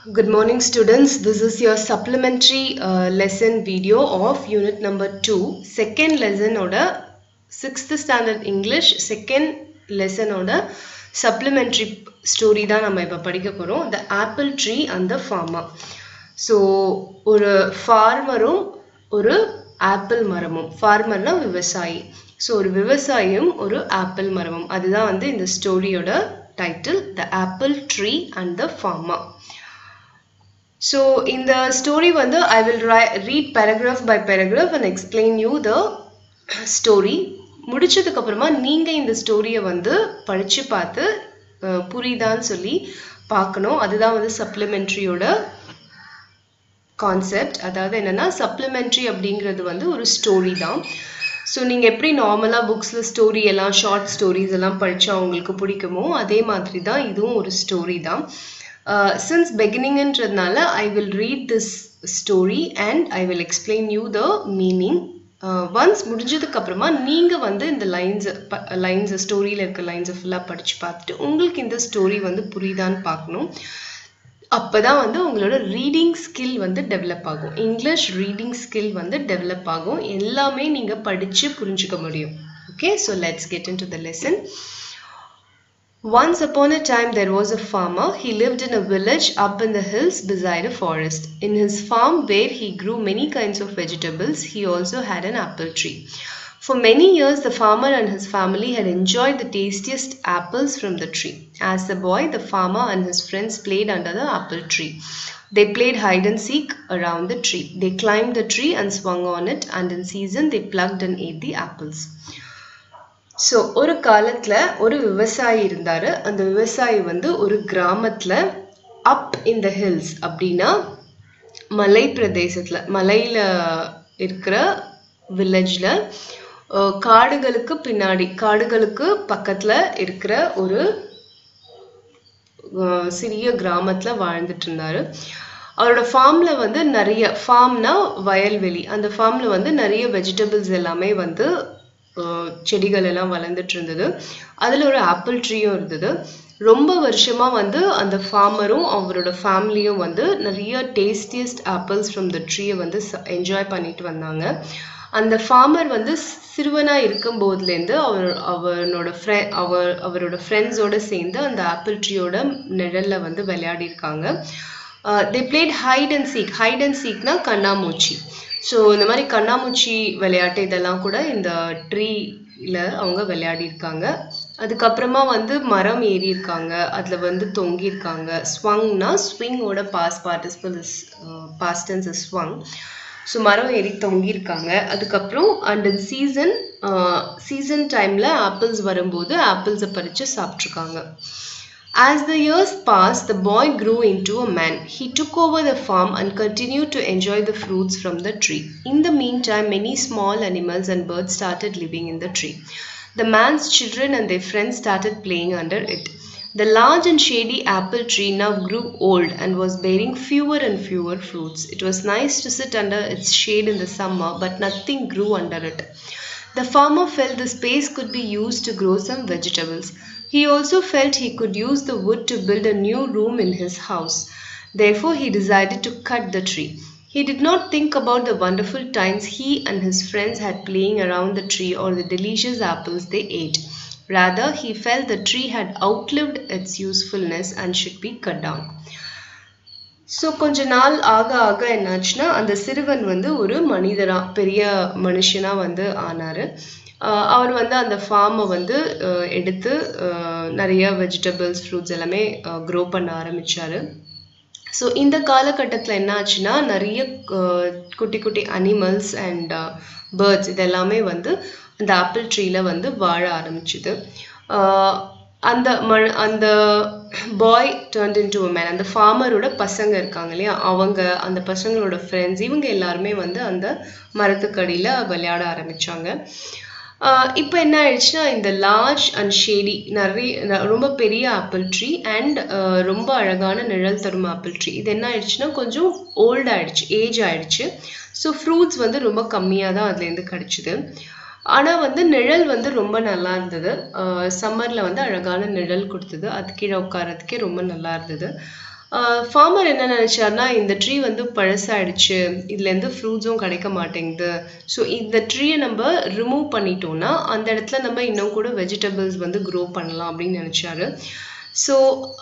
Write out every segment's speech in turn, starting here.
Good morning, students. This is your supplementary uh, lesson video of unit number 2, second lesson oda sixth standard English, second lesson oda supplementary story தான் நம்ம இப்போ படிக்க போகிறோம் the apple tree and the farmer. So ஒரு ஃபார்மரும் ஒரு apple மரமும் ஃபார்மர்னா விவசாயி ஸோ ஒரு விவசாயியும் ஒரு ஆப்பிள் மரமும் அதுதான் வந்து இந்த ஸ்டோரியோட title the apple tree and the farmer so இந்த ஸ்டோரி வந்து I will read paragraph by paragraph and explain you the story முடிச்சதுக்கு அப்புறமா நீங்கள் இந்த ஸ்டோரியை வந்து படித்து பார்த்து அஹ், புரியுதான்னு சொல்லி பார்க்கணும் அதுதான் வந்து சப்ளிமெண்ட்ரியோட கான்செப்ட் அதாவது என்னன்னா சப்ளிமெண்ட்ரி அப்படிங்கிறது வந்து ஒரு ஸ்டோரி தான் ஸோ நீங்கள் எப்படி நார்மலாக புக்ஸில் ஸ்டோரி எல்லாம் ஷார்ட் ஸ்டோரிஸ் எல்லாம் படித்தா உங்களுக்கு பிடிக்குமோ அதே மாதிரி தான் இதுவும் ஒரு ஸ்டோரி தான் சின்ஸ் பிகினிங்ன்றதுனால I will read this story and I will explain you the meaning once முடிஞ்சதுக்கு அப்புறமா நீங்கள் வந்து இந்த லைன்ஸ் லைன்ஸ் ஸ்டோரியில் இருக்க லைன்ஸை ஃபுல்லாக படித்து பார்த்துட்டு உங்களுக்கு இந்த ஸ்டோரி வந்து புரியுதான்னு பார்க்கணும் அப்பதான் வந்து உங்களோட ரீடிங் ஸ்கில் வந்து டெவலப் ஆகும் இங்கிலீஷ் ரீடிங் ஸ்கில் வந்து டெவலப் ஆகும் எல்லாமே நீங்க படிச்சு புரிஞ்சுக்க முடியும் okay so let's get into the lesson Once upon a time there was a farmer. He lived in a village up in the hills beside a forest. In his farm, where he grew many kinds of vegetables, he also had an apple tree. For many years, the farmer and his family had enjoyed the tastiest apples from the tree. As a boy, the farmer and his friends played under the apple tree. They played hide and seek around the tree. They climbed the tree and swung on it, and in season, they plucked and ate the apples. So ஒரு காலத்துல ஒரு விவசாயி இருந்தாரு அந்த விவசாயி வந்து ஒரு கிராமத்துல அப் இன் த ஹில்ஸ் அப்படின்னா மலை பிரதேசத்துல மலையில இருக்கிற வில்லேஜ்ல காடுகளுக்கு பின்னாடி காடுகளுக்கு பக்கத்துல இருக்கிற ஒரு அஹ், சிறிய கிராமத்துல வாழ்ந்துட்டு இருந்தாரு அவரோட ஃபார்ம்ல வந்து நிறைய ஃபார்ம்னா வயல்வெளி அந்த ஃபார்ம்ல வந்து நிறைய வெஜிடபிள்ஸ் எல்லாமே வந்து அஹ், செடிகள் எல்லாம் வளர்ந்துட்டு இருந்தது அதுல ஒரு ஆப்பிள் ட்ரீயும் இருந்தது ரொம்ப வருஷமா வந்து அந்த ஃபார்மரும் அவரோட ஃபேமிலியும் வந்து நிறைய டேஸ்டியஸ்ட் ஆப்பிள்ஸ் ஃப்ரம் த ட்ரீயை வந்து என்ஜாய் பண்ணிட்டு வந்தாங்க அந்த ஃபார்மர் வந்து சிறுவனா இருக்கும் போதுலேருந்து அவர் அவனோட ஃப்ரெ அவர் அவரோட ஃப்ரெண்ட்ஸோட சேர்ந்து அந்த ஆப்பிள் ட்ரீயோட நிழல்ல வந்து விளையாடி இருக்காங்க they played hide and seek hide and சீக்னா கண்ணாமூச்சி ஸோ இந்த மாதிரி கண்ணாமூச்சி விளையாட்டு இதெல்லாம் கூட இந்த ட்ரீல அவங்க விளையாடி இருக்காங்க அதுக்கப்புறமா வந்து மரம் ஏறி இருக்காங்க அதுல வந்து தொங்கி இருக்காங்க ஸ்வங்னா ஸ்விங்கோட past participle is past tense is swung so மரம் ஏறி தொங்கியிருக்காங்க அதுக்கப்புறம் அண்ட் சீசன் சீசன் டைமில் ஆப்பிள்ஸ் வரும்போது ஆப்பிள்ஸை பறித்து சாப்பிட்ருக்காங்க As the years passed, the boy grew into a man. He took over the farm and continued to enjoy the fruits from the tree. In the meantime, many small animals and birds started living in the tree. The man's children and their friends started playing under it. The large and shady apple tree now grew old and was bearing fewer and fewer fruits. It was nice to sit under its shade in the summer, but nothing grew under it. The farmer felt the space could be used to grow some vegetables. He also felt he could use the wood to build a new room in his house. Therefore, he decided to cut the tree. He did not think about the wonderful times he and his friends had playing around the tree or the delicious apples they ate. Rather, he felt the tree had outlived its usefulness and should be cut down. So கொஞ்ச நாள் ஆக ஆக என்னாச்சுன்னா அந்த சிறுவன் வந்து ஒரு மனிதரா பெரிய மனுஷனா வந்து ஆனாரு ஆஹ் அவர் வந்து அந்த ஃபார்மை வந்து ஆஹ் எடுத்து ஆஹ் நிறைய வெஜிடபிள்ஸ் ஃப்ரூட்ஸ் எல்லாமே க்ரோ பண்ண ஆரம்பிச்சாரு ஸோ இந்த காலகட்டத்தில் என்ன ஆச்சுன்னா நிறைய ஆஹ் குட்டி குட்டி அனிமல்ஸ் அண்ட் பேர்ட்ஸ் இதெல்லாமே வந்து அந்த ஆப்பிள் ட்ரீல வந்து வாழ ஆரம்பிச்சுது ஆஹ் அந்த ம அந்த boy turned into man அந்த ஃபார்மரோட பசங்க இருக்காங்க இல்லையா அவங்க அந்த பசங்களோட ஃப்ரெண்ட்ஸ் இவங்க எல்லாருமே வந்து அந்த மரத்துக்கடியில் விளையாட ஆரம்பிச்சாங்க இப்போ என்ன ஆயிடுச்சுன்னா இந்த லார்ஜ் அண்ட் ஷேடி நிறைய ந- ரொம்ப பெரிய ஆப்பிள் ட்ரீ அண்ட் ரொம்ப அழகான நிழல் தரும் ஆப்பிள் ட்ரீ இது என்ன ஆயிடுச்சுன்னா கொஞ்சம் ஓல்ட் ஆயிடுச்சு ஏஜ் ஆயிடுச்சு ஸோ ஃப்ரூட்ஸ் வந்து ரொம்ப கம்மியாக தான் அதுலேருந்து கிடைச்சிது ஆனால் வந்து நிழல் வந்து ரொம்ப நல்லா இருந்தது சம்மரில் வந்து அழகான நிழல் கொடுத்தது அது கீழே உட்காரத்துக்கே ரொம்ப நல்லா இருந்தது ஃபார்மர் என்ன நினைச்சாருன்னா இந்த ட்ரீ வந்து பழசாயிடுச்சு இதுலேருந்து ஃப்ரூட்ஸும் கிடைக்க மாட்டேங்குது ஸோ இந்த ட்ரீயை நம்ம ரிமூவ் பண்ணிட்டோம்னா அந்த இடத்துல நம்ம இன்னும் கூட வெஜிடபிள்ஸ் வந்து க்ரோ பண்ணலாம் அப்படின்னு நினச்சாரு ஸோ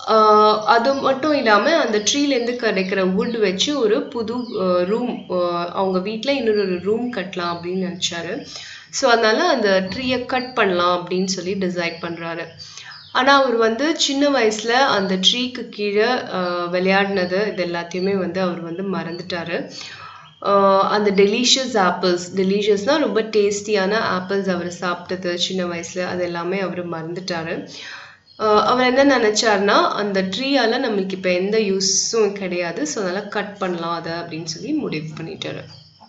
அது மட்டும் இல்லாமல் அந்த ட்ரீலேருந்து கிடைக்கிற வுட் வச்சு ஒரு புது ரூம் அவங்க வீட்டில் இன்னொரு ரூம் கட்டலாம் அப்படின்னு நினச்சாரு ஸோ அதனால அந்த ட்ரீயை கட் பண்ணலாம் அப்படின்னு சொல்லி டிசைட் பண்ணுறாரு ஆனால் அவர் வந்து சின்ன வயசில் அந்த ட்ரீக்கு கீழே விளையாடினது இது எல்லாத்தையுமே வந்து அவர் வந்து மறந்துட்டாரு அந்த டெலிஷியஸ் ஆப்பிள்ஸ் டெலிஷியஸ்னால் ரொம்ப டேஸ்டியான ஆப்பிள்ஸ் அவர் சாப்பிட்டது சின்ன வயசில் அது எல்லாமே அவர் மறந்துட்டாரு அவர் என்ன நினச்சாருன்னா அந்த ட்ரீயால் நம்மளுக்கு இப்போ எந்த யூஸும் கிடையாது ஸோ அதனால் கட் பண்ணலாம் அதை அப்படின்னு சொல்லி முடிவு பண்ணிட்டாரு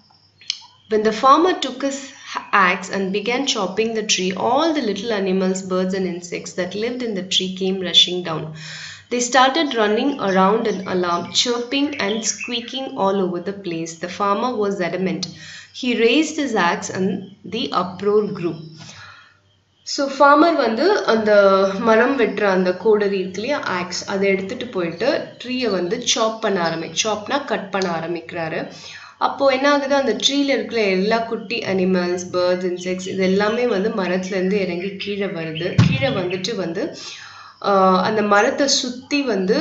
When the farmer took his axe and began chopping the tree, all the little animals, birds, and insects that lived in the tree came rushing down. They started running around in alarm, chirping and squeaking all over the place. The farmer was adamant. He raised his axe and the uproar grew. So farmer வந்து அந்த மரம் வெட்டுற அந்த கோடரி இருக்கு இல்லையா aux அதை எடுத்துட்டு போயிட்டு ட்ரீயை வந்து சாப் பண்ண ஆரம்பி சாப்னா கட் பண்ண ஆரம்பிக்கிறாரு அப்போ என்ன ஆகுது அந்த ட்ரீல இருக்கிற எல்லா குட்டி அனிமல்ஸ் பேர்ட்ஸ் இன்செக்ட்ஸ் இது எல்லாமே வந்து மரத்துல இருந்து இறங்கி கீழே வருது கீழே வந்துட்டு வந்து அந்த மரத்தை சுத்தி வந்து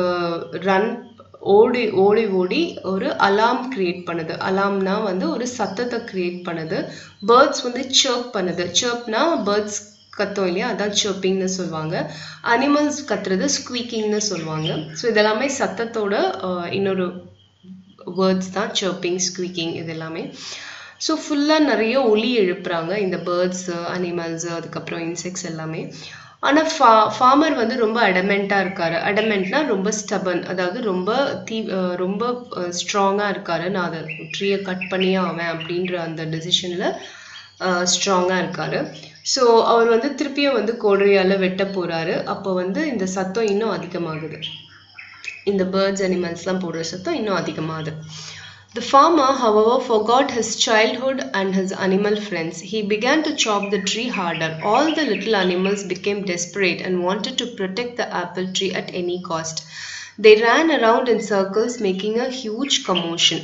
ரன் ஓடி ஓடி ஓடி ஒரு அலாம் கிரியேட் பண்ணுது அலாம்னா வந்து ஒரு சத்தத்தை கிரியேட் பண்ணுது பேர்ட்ஸ் வந்து சர்ப் பண்ணுது சர்ப்னா பேர்ட்ஸ் கத்தோம் இல்லையா அதான் சர்ப்பிங்னு சொல்லுவாங்க அனிமல்ஸ் கத்துறது ஸ்குவீக்கிங்னு சொல்லுவாங்க ஸோ இதெல்லாமே சத்தத்தோட இன்னொரு வேர்ட்ஸ் தான் சர்ப்பிங் ஸ்குவீக்கிங் இது எல்லாமே ஸோ ஃபுல்லாக நிறைய ஒலி எழுப்புறாங்க இந்த பேர்ட்ஸு அனிமல்ஸு அதுக்கப்புறம் இன்செக்ட்ஸ் எல்லாமே ஆனால் ஃபா ஃபார்மர் வந்து ரொம்ப அடமெண்ட்டாக இருக்காரு அடமெண்ட்னா ரொம்ப ஸ்டபன் அதாவது ரொம்ப தீ ரொம்ப ஸ்ட்ராங்காக இருக்காரு நான் அதை ட்ரீயை கட் பண்ணியே ஆவேன் அப்படின்ற அந்த டெசிஷனில் ஸ்ட்ராங்காக இருக்காரு ஸோ அவர் வந்து திருப்பியும் வந்து கோடரியால் வெட்ட போகிறாரு அப்போ வந்து இந்த சத்தம் இன்னும் அதிகமாகுது இந்த பேர்ட்ஸ் அனிமல்ஸ்லாம் போடுற சத்தம் இன்னும் அதிகமாகுது The farmer, however, forgot his childhood and his animal friends. He began to chop the tree harder. All the little animals became desperate and wanted to protect the apple tree at any cost. They ran around in circles, making a huge commotion.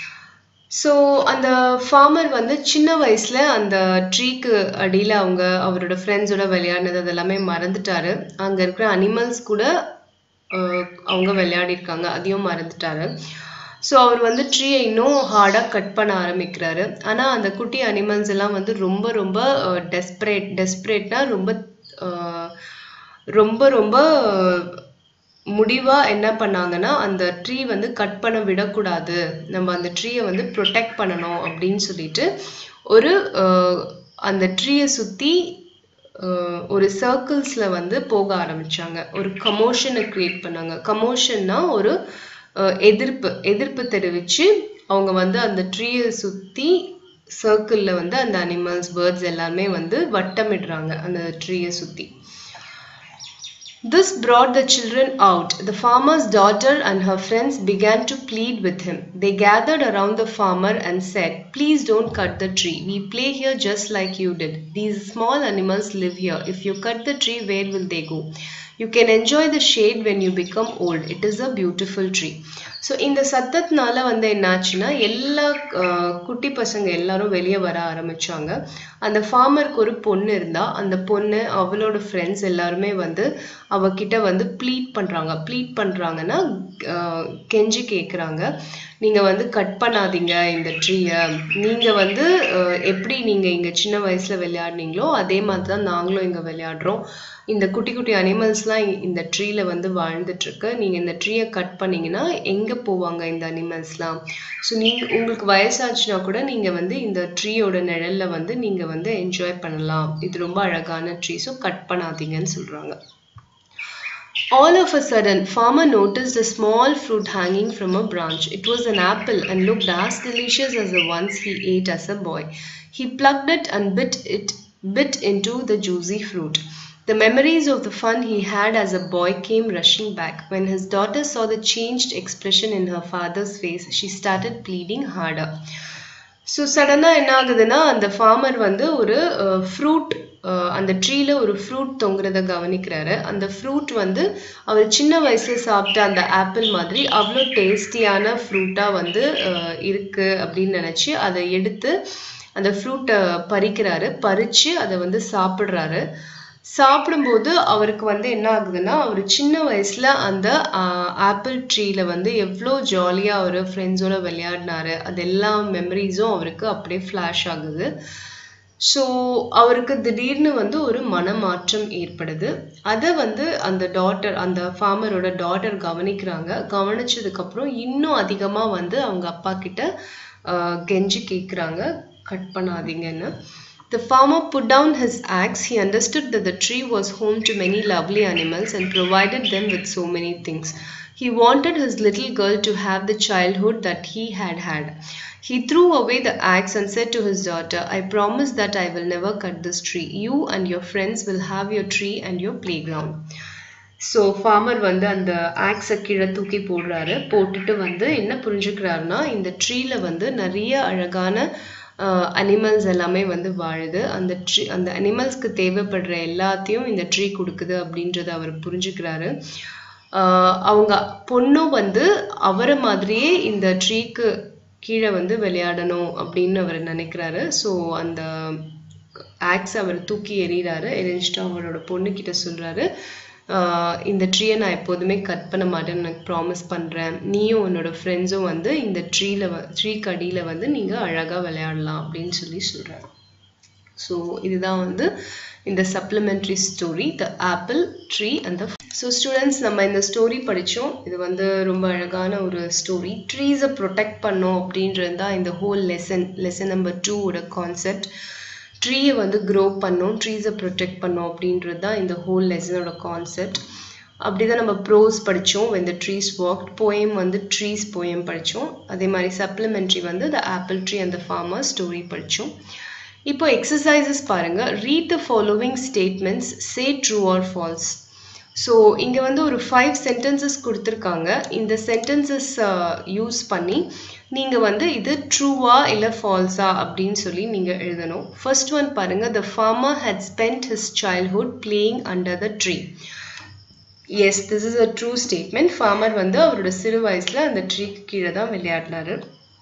So அந்த farmer வந்து சின்ன வயசில் அந்த ட்ரீக்கு அடியில் அவங்க அவரோட ஃப்ரெண்ட்ஸோட விளையாடினது அதெல்லாமே மறந்துட்டாரு அங்கே இருக்கிற அனிமல்ஸ் கூட அவங்க விளையாடிருக்காங்க அதையும் மறந்துட்டாரு ஸோ அவர் வந்து ட்ரீயை இன்னும் ஹார்டாக கட் பண்ண ஆரம்பிக்கிறாரு ஆனால் அந்த குட்டி அனிமல்ஸ் எல்லாம் வந்து ரொம்ப ரொம்ப டெஸ்பரேட் டெஸ்பரேட்னா ரொம்ப ரொம்ப ரொம்ப முடிவாக என்ன பண்ணாங்கன்னா அந்த ட்ரீ வந்து கட் பண்ண விடக்கூடாது நம்ம அந்த ட்ரீயை வந்து ப்ரொடெக்ட் பண்ணணும் அப்படின்னு சொல்லிட்டு ஒரு அந்த ட்ரீயை சுற்றி ஒரு சர்க்கிள்ஸில் வந்து போக ஆரம்பிச்சாங்க ஒரு கமோஷனை க்ரியேட் பண்ணாங்க கமோஷன்னா ஒரு எதிர்ப்பு எதிர்ப்பு தெரிவித்து அவங்க வந்து அந்த ட்ரீயை சுற்றி சர்க்கிளில் வந்து அந்த அனிமல்ஸ் பேர்ட்ஸ் எல்லாமே வந்து வட்டமிடுறாங்க அந்த ட்ரீயை சுற்றி This brought the children out. The farmer's daughter and her friends began to plead with him. They gathered around the farmer and said, Please don't cut the tree. We play here just like you did. These small animals live here. If you cut the tree, where will they go? You can enjoy the shade when you become old. It is a beautiful tree. So இந்த சத்தத்தினால வந்து என்னாச்சுன்னா எல்லா குட்டி பசங்க எல்லாரும் வெளியே வர ஆரம்பிச்சாங்க அந்த ஃபார்மருக்கு ஒரு பொண்ணு இருந்தா அந்த பொண்ணு அவளோட ஃப்ரெண்ட்ஸ் எல்லாருமே வந்து அவகிட்ட வந்து ப்ளீட் பண்றாங்க ப்ளீட் பண்றாங்கன்னா கெஞ்சி கேட்குறாங்க நீங்க வந்து கட் பண்ணாதீங்க இந்த ட்ரீயை நீங்க வந்து எப்படி நீங்க இங்க சின்ன வயசுல விளையாடுனீங்களோ அதே மாதிரி தான் நாங்களும் இங்க விளையாடுறோம் இந்த குட்டி குட்டி அனிமல்ஸ்லாம் இந்த ட்ரீல வந்து வாழ்ந்துட்டு இருக்கு நீங்க இந்த ட்ரீயை கட் பண்ணீங்கன்னா எங்க போவாங்க இந்த அனிமல்ஸ்லாம் ஸோ நீங்க உங்களுக்கு வயசாச்சுன்னா கூட நீங்க வந்து இந்த ட்ரீயோட நிழல்ல வந்து நீங்க வந்து என்ஜாய் பண்ணலாம் இது ரொம்ப அழகான ட்ரீ ஸோ கட் பண்ணாதீங்கன்னு சொல்றாங்க All of a sudden, farmer noticed a small fruit hanging from a branch. It was an apple and looked as delicious as the ones he ate as a boy. He plucked it and bit it bit into the juicy fruit. The memories of the fun he had as a boy came rushing back. When his daughter saw the changed expression in her father's face, she started pleading harder. So சடனாக என்ன ஆகுதுன்னா அந்த farmer வந்து ஒரு fruit அந்த ட்ரீல ஒரு fruit தொங்குறத கவனிக்கிறாரு அந்த fruit வந்து அவர் சின்ன வயசுல சாப்பிட்ட அந்த ஆப்பிள் மாதிரி அவ்வளோ டேஸ்டியான ஃப்ரூட்டாக வந்து அஹ், இருக்கு அப்படின்னு நினச்சி அதை எடுத்து அந்த ஃப்ரூட்டை பறிக்கிறாரு பறித்து அதை வந்து சாப்பிட்றாரு சாப்பிடும்போது அவருக்கு வந்து என்ன ஆகுதுன்னா அவர் சின்ன வயசுல அந்த ஆப்பிள் ட்ரீல வந்து எவ்வளோ ஜாலியாக அவர் ஃப்ரெண்ட்ஸோட விளையாடினாரு அது எல்லா மெமரிஸும் அவருக்கு அப்படியே ஃப்ளாஷ் ஆகுது ஸோ அவருக்கு திடீர்னு வந்து ஒரு மனமாற்றம் ஏற்படுது அதை வந்து அந்த டாட்டர் அந்த ஃபார்மரோட டாட்டர் கவனிக்கிறாங்க கவனிச்சதுக்கப்புறம் இன்னும் அதிகமாக வந்து அவங்க அப்பா கிட்ட ஆஹ், கெஞ்சி கேட்குறாங்க கட் பண்ணாதீங்கன்னு The farmer put down his axe. He understood that the tree was home to many lovely animals and provided them with so many things. He wanted his little girl to have the childhood that he had had. He threw away the axe and said to his daughter, I promise that I will never cut this tree. You and your friends will have your tree and your playground. So farmer வந்து அந்த ஆக்ஸை கீழே தூக்கி போடுறாரு போட்டுட்டு வந்து என்ன புரிஞ்சுக்கிறாருன்னா இந்த ட்ரீல வந்து நிறைய அழகான அனிமல்ஸ் எல்லாமே வந்து வாழுது அந்த ட்ரீ அந்த அனிமல்ஸ்க்கு தேவைப்படுற எல்லாத்தையும் இந்த ட்ரீ கொடுக்குது அப்படின்றத அவர் புரிஞ்சுக்கிறாரு ஆஹ் அவங்க பொண்ணும் வந்து அவரை மாதிரியே இந்த ட்ரீக்கு கீழே வந்து விளையாடணும் அப்படின்னு அவர் நினைக்கிறாரு ஸோ அந்த ஆக்ஸ் அவர் தூக்கி எறிகிறாரு எரிஞ்சிட்டு அவரோட பொண்ணுக்கிட்ட சொல்றாரு ஆஹ் இந்த ட்ரீயை நான் எப்போதுமே கட் பண்ண மாட்டேன்னு எனக்கு ப்ராமிஸ் பண்ணுறேன் நீயும் உன்னோட ஃப்ரெண்ட்ஸும் வந்து இந்த ட்ரீல வ ட்ரீக்கு அடியில் வந்து நீங்கள் அழகாக விளையாடலாம் அப்படின்னு சொல்லி சொல்கிறாரு ஸோ இதுதான் வந்து இந்த supplementary story the apple tree அந்த ஸோ ஸ்டூடெண்ட்ஸ் நம்ம இந்த ஸ்டோரி படித்தோம் இது வந்து ரொம்ப அழகான ஒரு ஸ்டோரி ட்ரீஸை ப்ரொடெக்ட் பண்ணோம் அப்படின்றது தான் இந்த ஹோல் லெசன் லெசன் நம்பர் டூவோட கான்செப்ட் ட்ரீயை வந்து க்ரோ பண்ணோம் ட்ரீஸை ப்ரொடெக்ட் பண்ணோம் அப்படின்றது தான் இந்த ஹோல் லெசனோட கான்செப்ட் அப்படி தான் நம்ம ப்ரோஸ் படித்தோம் when the trees walked poem வந்து ட்ரீஸ் போயம் படித்தோம் அதே மாதிரி சப்ளிமெண்ட்ரி வந்து த ஆப்பிள் ட்ரீ அந்த farmer ஸ்டோரி படித்தோம் இப்போ எக்ஸசைசஸ் பாருங்க read the following statements say true or false so இங்கே வந்து ஒரு ஃபைவ் சென்டென்சஸ் கொடுத்துருக்காங்க இந்த சென்டென்சஸ் யூஸ் பண்ணி நீங்கள் வந்து இது ட்ரூவா இல்லை ஃபால்ஸா அப்படின்னு சொல்லி நீங்கள் எழுதணும் ஃபர்ஸ்ட் ஒன் பாருங்க the farmer had spent his childhood playing under the tree yes this is a true statement farmer வந்து அவரோட சிறு வயசில் அந்த ட்ரீக்கு கீழே தான் விளையாடினாரு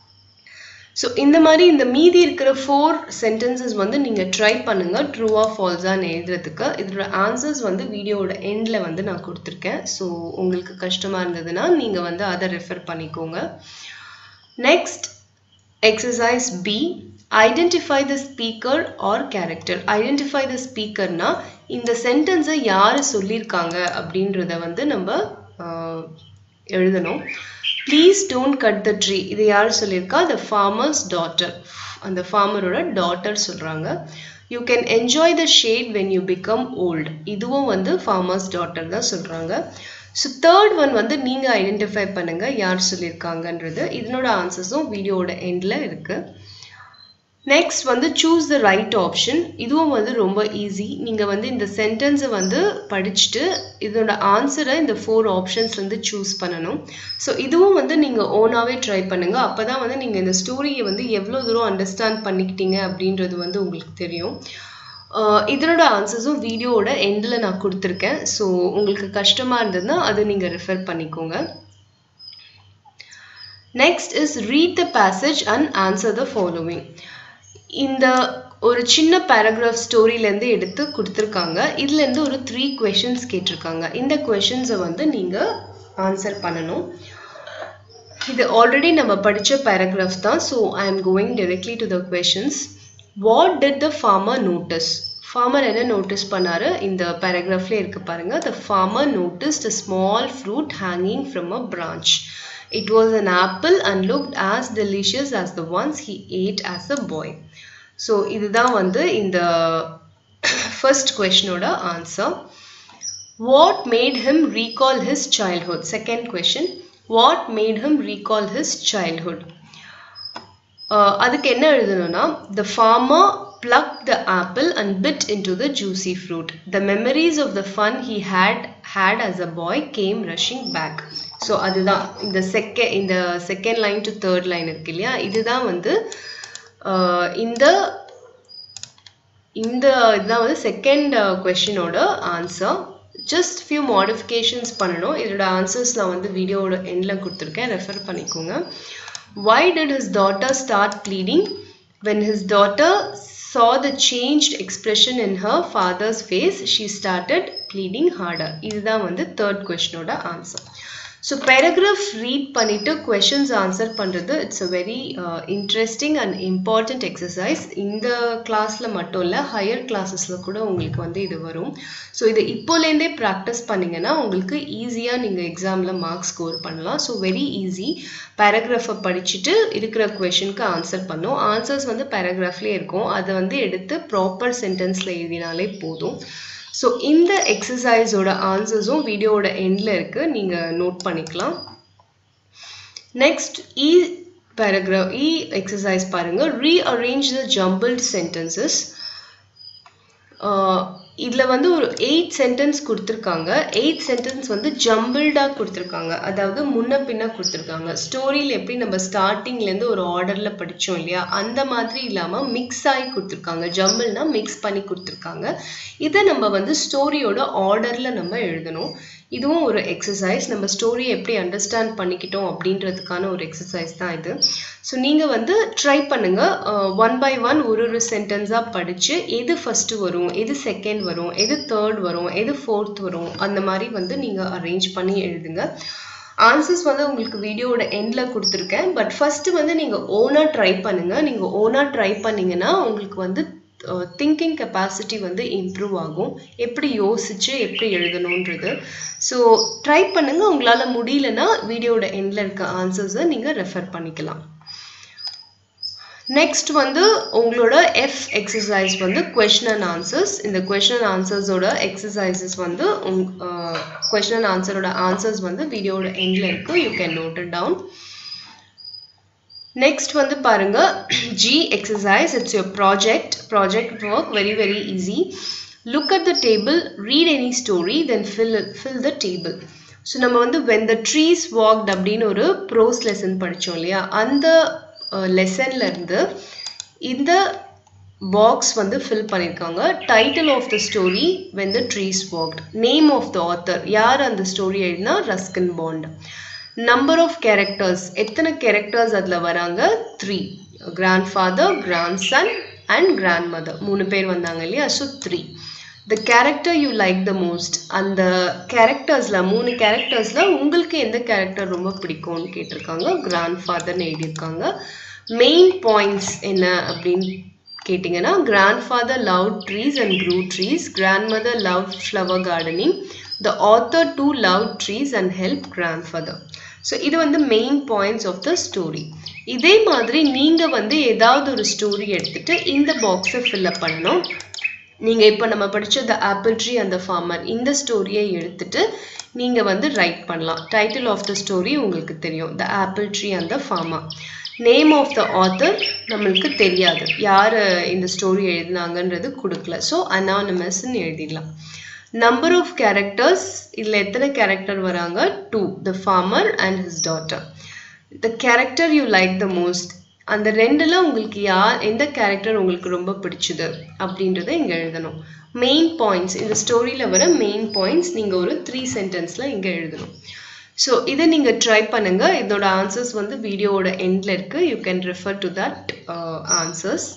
ஸோ இந்த மாதிரி இந்த மீதி இருக்கிற ஃபோர் சென்டென்சஸ் வந்து நீங்கள் ட்ரை பண்ணுங்கள் ட்ரூவா ஃபால்ஸான்னு எழுதுறதுக்கு இதோட ஆன்சர்ஸ் வந்து வீடியோவோட எண்டில் வந்து நான் கொடுத்துருக்கேன் ஸோ உங்களுக்கு கஷ்டமாக இருந்ததுன்னா நீங்கள் வந்து அதை ரெஃபர் பண்ணிக்கோங்க next exercise B identify the speaker or character identify the ஸ்பீக்கர்னா இந்த சென்டென்ஸை யார் சொல்லியிருக்காங்க அப்படின்றத வந்து நம்ம ஆஹ், எழுதணும் please don't cut the tree இது யார் சொல்லியிருக்கா த ஃபார்மர்ஸ் டாட்டர் அந்த ஃபார்மரோட டாட்டர் சொல்கிறாங்க you can enjoy the shade when you become old இதுவும் வந்து ஃபார்மர்ஸ் டாட்டர் தான் சொல்கிறாங்க ஸோ தேர்ட் ஒன் வந்து நீங்கள் ஐடென்டிஃபை பண்ணுங்கள் யார் சொல்லியிருக்காங்கன்றது இதனோட ஆன்சர்ஸும் வீடியோவோட எண்டில் இருக்குது நெக்ஸ்ட் வந்து சூஸ் த ரைட் ஆப்ஷன் இதுவும் வந்து ரொம்ப ஈஸி நீங்கள் வந்து இந்த சென்டென்ஸை வந்து படிச்சுட்டு இதோட ஆன்சரை இந்த ஃபோர் ஆப்ஷன்ஸ்லேருந்து சூஸ் பண்ணணும் ஸோ இதுவும் வந்து நீங்கள் ஓனாகவே ட்ரை பண்ணுங்கள் அப்போ தான் வந்து நீங்கள் இந்த ஸ்டோரியை வந்து எவ்வளோ தூரம் அண்டர்ஸ்டாண்ட் பண்ணிக்கிட்டீங்க அப்படின்றது வந்து உங்களுக்கு தெரியும் ஆஹ் இதனோட ஆன்சர்ஸும் வீடியோவோட எண்டில் நான் கொடுத்துருக்கேன் ஸோ உங்களுக்கு கஷ்டமாக இருந்ததுன்னா அதை நீங்கள் ரெஃபர் பண்ணிக்கோங்க next is read the passage and answer the following இந்த ஒரு சின்ன பேராகிராஃப் ஸ்டோரியிலேருந்து எடுத்து கொடுத்துருக்காங்க இதுலேருந்து ஒரு த்ரீ கொஷின்ஸ் கேட்டிருக்காங்க இந்த கொஷின்ஸை வந்து நீங்கள் ஆன்சர் பண்ணணும் இது ஆல்ரெடி நம்ம படித்த பேராகிராஃப் தான் so I am going directly to the questions what did the farmer notice farmer என்ன நோட்டீஸ் பண்ணாரு இந்த பேராகிராஃப்ல இருக்கு பாருங்க the farmer noticed a small fruit hanging from a branch it was an apple and looked as delicious as the ones he ate as a boy so இதுதான் வந்து இந்த first கொஷினோட answer what made him recall his childhood second question what made him recall his childhood அதுக்கு என்ன எழுதணும்னா the farmer plucked the apple and bit into the juicy fruit. The memories of the fun he had had as a boy came rushing back. So அதுதான் இந்த second இந்த second line to third line இருக்கு இல்லையா இதுதான் வந்து இந்த இந்த இதுதான் வந்து செகண்ட் கொஷினோட ஆன்சர் ஜஸ்ட் ஃபியூ மாடிஃபிகேஷன்ஸ் பண்ணணும் இதோட ஆன்சர்ஸ் நான் வந்து வீடியோவோட எண்டில் கொடுத்துருக்கேன் ரெஃபர் பண்ணிக்கோங்க why did his daughter start pleading when his daughter saw the changed expression in her father's face she started pleading harder இதுதான் வந்து தேர்ட் கொஸ்டினோட ஆன்சர் ஸோ பேராகிராஃப் ரீட் பண்ணிட்டு கொஷின்ஸ் ஆன்சர் பண்ணுறது it's a very interesting and important exercise இந்த கிளாஸில் மட்டும் இல்லை higher கிளாஸஸில் கூட உங்களுக்கு வந்து இது வரும் ஸோ இதை இப்போலேருந்தே ப்ராக்டிஸ் பண்ணிங்கன்னா உங்களுக்கு ஈஸியாக நீங்கள் எக்ஸாமில் மார்க்ஸ் ஸ்கோர் பண்ணலாம் ஸோ வெரி ஈஸி பேராகிராஃபை படிச்சுட்டு இருக்கிற கொஷனுக்கு ஆன்சர் பண்ணும் ஆன்சர்ஸ் வந்து பேராகிராஃப்லேயே இருக்கும் அதை வந்து எடுத்து ப்ராப்பர் சென்டென்ஸில் எழுதினாலே போதும் ஸோ இந்த எக்ஸசைஸோட ஆன்சர்ஸும் வீடியோவோட எண்டில் இருக்குது நீங்கள் நோட் பண்ணிக்கலாம் next E paragraph E exercise பாருங்கள் ரீஅரேஞ்ச் த ஜம்பிள்ட் சென்டென்சஸ் இதில் வந்து ஒரு எயிட் சென்டென்ஸ் கொடுத்துருக்காங்க எயிட் சென்டென்ஸ் வந்து ஜம்பிள்டாக கொடுத்துருக்காங்க அதாவது முன்ன பின்ன கொடுத்துருக்காங்க ஸ்டோரியில் எப்படி நம்ம ஸ்டார்டிங்லேருந்து ஒரு ஆர்டரில் படித்தோம் இல்லையா அந்த மாதிரி இல்லாமல் மிக்ஸ் ஆகி கொடுத்துருக்காங்க ஜம்பிள்னா மிக்ஸ் பண்ணி கொடுத்துருக்காங்க இதை நம்ம வந்து ஸ்டோரியோட ஆர்டரில் நம்ம எழுதணும் இதுவும் ஒரு எக்ஸசைஸ் நம்ம ஸ்டோரியை எப்படி அண்டர்ஸ்டாண்ட் பண்ணிக்கிட்டோம் அப்படின்றதுக்கான ஒரு எக்ஸசைஸ் தான் இது ஸோ நீங்கள் வந்து ட்ரை பண்ணுங்கள் ஒன் பை ஒன் ஒரு ஒரு சென்டென்ஸாக படித்து எது ஃபஸ்ட்டு வரும் எது செகண்ட் வரும் எது தேர்ட் வரும் எது ஃபோர்த் வரும் அந்த மாதிரி வந்து நீங்கள் அரேஞ்ச் பண்ணி எழுதுங்க ஆன்சர்ஸ் வந்து உங்களுக்கு வீடியோவோட எண்டில் கொடுத்துருக்கேன் பட் ஃபஸ்ட்டு வந்து நீங்கள் ஓனாக ட்ரை பண்ணுங்கள் நீங்கள் ஓனாக ட்ரை பண்ணிங்கன்னா உங்களுக்கு வந்து திங்கிங் கெப்பாசிட்டி வந்து இம்ப்ரூவ் ஆகும் எப்படி யோசிச்சு எப்படி எழுதணுன்றது ஸோ ட்ரை பண்ணுங்க உங்களால் முடியலன்னா வீடியோட எண்டில் இருக்க ஆன்சர்ஸை நீங்கள் ரெஃபர் பண்ணிக்கலாம் நெக்ஸ்ட் வந்து உங்களோட எஃப் எக்ஸசைஸ் வந்து கொஷின் அண்ட் ஆன்சர்ஸ் இந்த கொஷின் அண்ட் ஆன்சர்ஸோட எக்ஸசைசஸ் வந்து உங் கொஷின் அண்ட் ஆன்சரோட ஆன்சர்ஸ் வந்து வீடியோட எண்டில் இருக்கு you can note it down next வந்து பாருங்க G exercise it's your project project work very very easy look at the table read any story then fill fill the table so நம்ம வந்து when the trees walked அப்படின்னு ஒரு pros lesson படித்தோம் இல்லையா அந்த லெசன்ல இருந்து இந்த பாக்ஸ் வந்து ஃபில் பண்ணியிருக்காங்க title of the story when the trees walked name of the author யார் அந்த ஸ்டோரி எழுதினா Ruskin Bond number of characters எத்தனை கேரக்டர்ஸ் அதில் வராங்க three grandfather grandson and grandmother மூணு பேர் வந்தாங்க இல்லையா so three the character you like the most அந்த கேரக்டர்ஸில் மூணு கேரக்டர்ஸில் உங்களுக்கு எந்த கேரக்டர் ரொம்ப பிடிக்கும்னு கேட்டிருக்காங்க கிராண்ட் ஃபாதர்னு எழுதியிருக்காங்க மெயின் பாயிண்ட்ஸ் என்ன அப்படின்னு கேட்டிங்கன்னா grandfather love trees and grew trees grandmother love flower gardening the author too love trees and help grandfather so இது வந்து main points of the story இதே மாதிரி நீங்கள் வந்து ஏதாவது ஒரு ஸ்டோரி எடுத்துட்டு இந்த பாக்ஸை ஃபில்அப் பண்ணணும் நீங்கள் இப்போ நம்ம படித்த த ஆப்பிள் ட்ரீ அந்த ஃபார்மர் இந்த ஸ்டோரியை எடுத்துட்டு நீங்கள் வந்து ரைட் பண்ணலாம் டைட்டில் ஆஃப் த ஸ்டோரி உங்களுக்கு தெரியும் த ஆப்பிள் ட்ரீ அந்த farmer name of the author நம்மளுக்கு தெரியாது யார் இந்த ஸ்டோரி எழுதினாங்கன்றது கொடுக்கல ஸோ அனானமஸ்ன்னு எழுதிடலாம் நம்பர் ஆஃப் கேரக்டர்ஸ் இதில் எத்தனை கேரக்டர் வராங்க two the farmer and his daughter the character you like the most அந்த ரெண்டுல உங்களுக்கு யார் எந்த கேரக்டர் உங்களுக்கு ரொம்ப பிடிச்சது அப்படின்றத இங்கே எழுதணும் மெயின் பாயிண்ட்ஸ் இந்த ஸ்டோரியில் வர மெயின் பாயிண்ட்ஸ் நீங்கள் ஒரு த்ரீ சென்டென்ஸில் இங்கே எழுதணும் ஸோ இதை நீங்கள் ட்ரை பண்ணுங்கள் இதோட ஆன்சர்ஸ் வந்து வீடியோவோட எண்டில் இருக்குது you can refer to that answers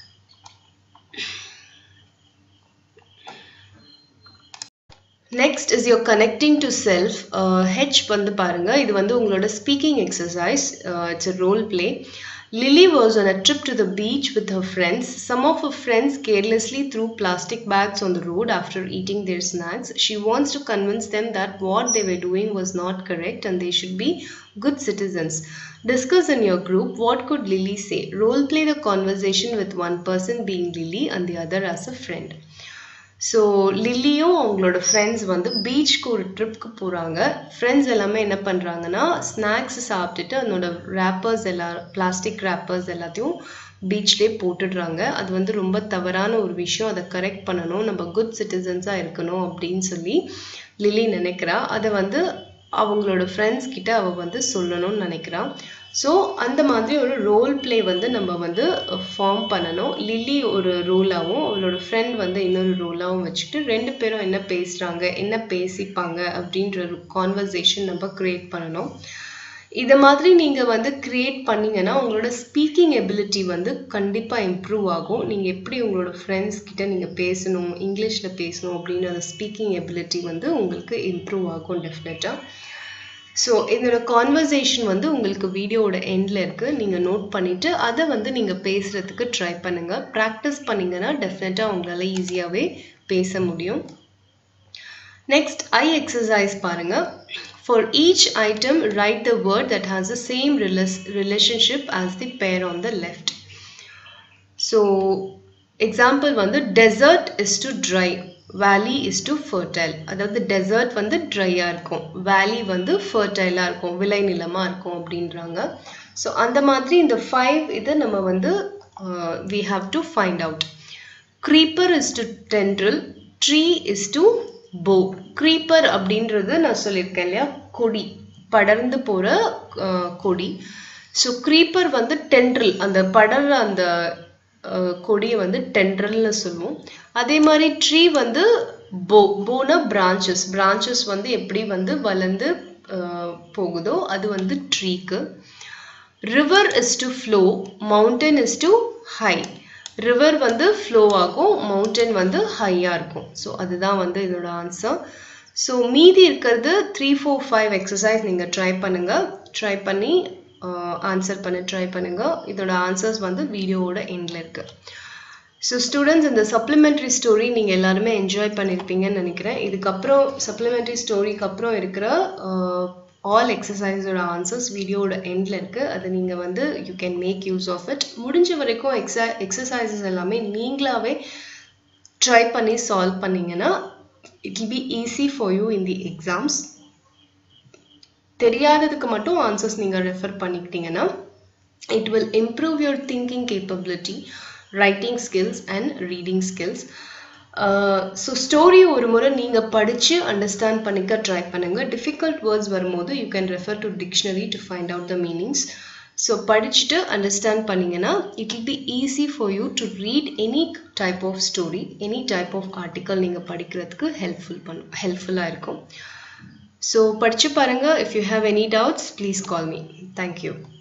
next is your connecting to self H வந்து பாருங்க இது வந்து உங்களோட speaking exercise it's a role play Lily was on a trip to the beach with her friends. Some of her friends carelessly threw plastic bags on the road after eating their snacks. She wants to convince them that what they were doing was not correct and they should be good citizens. Discuss in your group what could Lily say. Role play the conversation with one person being Lily and the other as a friend. So லில்லியும் அவங்களோட friends வந்து பீச்சுக்கு ஒரு ட்ரிப்க்கு போகிறாங்க friends எல்லாமே என்ன பண்ணுறாங்கன்னா snacks சாப்பிட்டுட்டு அதனோட ரேப்பர்ஸ் எல்லா பிளாஸ்டிக் ரேப்பர்ஸ் எல்லாத்தையும் பீச்லேயே போட்டுடுறாங்க அது வந்து ரொம்ப தவறான ஒரு விஷயம் அதை கரெக்ட் பண்ணணும் நம்ம குட் சிட்டிசன்ஸாக இருக்கணும் அப்படின்னு சொல்லி லில்லி நினைக்கிறா அதை வந்து அவங்களோட ஃப்ரெண்ட்ஸ் கிட்ட அவ வந்து சொல்லணும்னு நினைக்கிறான் ஸோ அந்த மாதிரி ஒரு ரோல் ப்ளே வந்து நம்ம வந்து ஃபார்ம் பண்ணணும் லில்லி ஒரு ரோலாகவும் அவளோட ஃப்ரெண்ட் வந்து இன்னொரு ரோலாகவும் வச்சுக்கிட்டு ரெண்டு பேரும் என்ன பேசுகிறாங்க என்ன பேசிப்பாங்க அப்படின்ற ஒரு கான்வர்சேஷன் நம்ம க்ரியேட் பண்ணணும் இதை மாதிரி நீங்கள் வந்து க்ரியேட் பண்ணீங்கன்னா உங்களோட ஸ்பீக்கிங் எபிலிட்டி வந்து கண்டிப்பாக இம்ப்ரூவ் ஆகும் நீங்கள் எப்படி உங்களோட ஃப்ரெண்ட்ஸ் கிட்ட நீங்கள் பேசணும் இங்கிலீஷில் பேசணும் அப்படின்னு அந்த ஸ்பீக்கிங் எபிலிட்டி வந்து உங்களுக்கு இம்ப்ரூவ் ஆகும் டெஃபினட்டாக ஸோ இதோட கான்வர்சேஷன் வந்து உங்களுக்கு வீடியோவோட எண்டில் இருக்குது நீங்கள் நோட் பண்ணிவிட்டு அதை வந்து நீங்கள் பேசுகிறதுக்கு ட்ரை பண்ணுங்கள் ப்ராக்டிஸ் பண்ணிங்கன்னா டெஃபினட்டாக உங்களால் ஈஸியாகவே பேச முடியும் நெக்ஸ்ட் ஐ எக்ஸசைஸ் பாருங்கள் for each item write the word that has the same ரிலஸ் relationship as the pair on the left so example வந்து desert is to dry valley is to fertile அதாவது டெசர்ட் வந்து ட்ரையாக இருக்கும் வேலி வந்து ஃபர்டைலாக இருக்கும் விளைநிலமாக இருக்கும் அப்படின்றாங்க ஸோ அந்த மாதிரி இந்த ஃபைவ் இதை நம்ம வந்து we have to find out creeper is to tendril tree is to bough creeper அப்படின்றது நான் சொல்லியிருக்கேன் இல்லையா கொடி படர்ந்து போகிற கொடி ஸோ க்ரீப்பர் வந்து டென்ட்ரல் அந்த படர்ற அந்த கொடியை வந்து டென்ட்ரல்னு சொல்லுவோம் அதே மாதிரி ட்ரீ வந்து போ போனா பிரான்ச்சஸ் பிரான்ச்சஸ் வந்து எப்படி வந்து வளர்ந்து போகுதோ அது வந்து ட்ரீக்கு river is to flow mountain is to high river வந்து ஃப்ளோ ஆகும் மவுண்டன் வந்து ஹையாக இருக்கும் ஸோ அதுதான் வந்து இதோட ஆன்சர் ஸோ மீதி இருக்கிறது த்ரீ ஃபோர் ஃபைவ் எக்ஸசைஸ் நீங்கள் ட்ரை பண்ணுங்கள் ட்ரை பண்ணி ஆன்சர் பண்ண ட்ரை பண்ணுங்கள் இதோட ஆன்சர்ஸ் வந்து வீடியோவோட எண்டில் இருக்குது ஸோ ஸ்டூடெண்ட்ஸ் இந்த சப்ளிமெண்ட்ரி ஸ்டோரி நீங்கள் எல்லாருமே என்ஜாய் பண்ணியிருப்பீங்கன்னு நினைக்கிறேன் இதுக்கப்புறம் சப்ளிமெண்ட்ரி ஸ்டோரிக்கு அப்புறம் இருக்கிற ஆல் எக்ஸசைஸோட ஆன்சர்ஸ் வீடியோட எண்டில் இருக்குது அது நீங்கள் வந்து you can make use of it முடிஞ்ச வரைக்கும் எக்ஸ எக்ஸசைசஸ் எல்லாமே நீங்களாவே ட்ரை பண்ணி சால்வ் பண்ணிங்கன்னா it will be easy for you in the exams தெரியாததுக்கு மட்டும் ஆன்சர்ஸ் நீங்கள் ரெஃபர் பண்ணிக்கிட்டீங்கன்னா it will improve your thinking capability writing skills and reading skills so story ஒரு முறை நீங்கள் படித்து அண்டர்ஸ்டாண்ட் பண்ணிக்க ட்ரை பண்ணுங்கள் டிஃபிகல்ட் வேர்ட்ஸ் வரும்போது you can refer to dictionary to find out the meanings so படிச்சுட்டு அண்டர்ஸ்டாண்ட் பண்ணிங்கன்னா it will be easy for you to read any type of story any type of article நீங்கள் படிக்கிறதுக்கு helpful பண்ணும் ஹெல்ப்ஃபுல்லாக இருக்கும் so படிச்சு பாருங்கள் if you have any doubts please call me thank you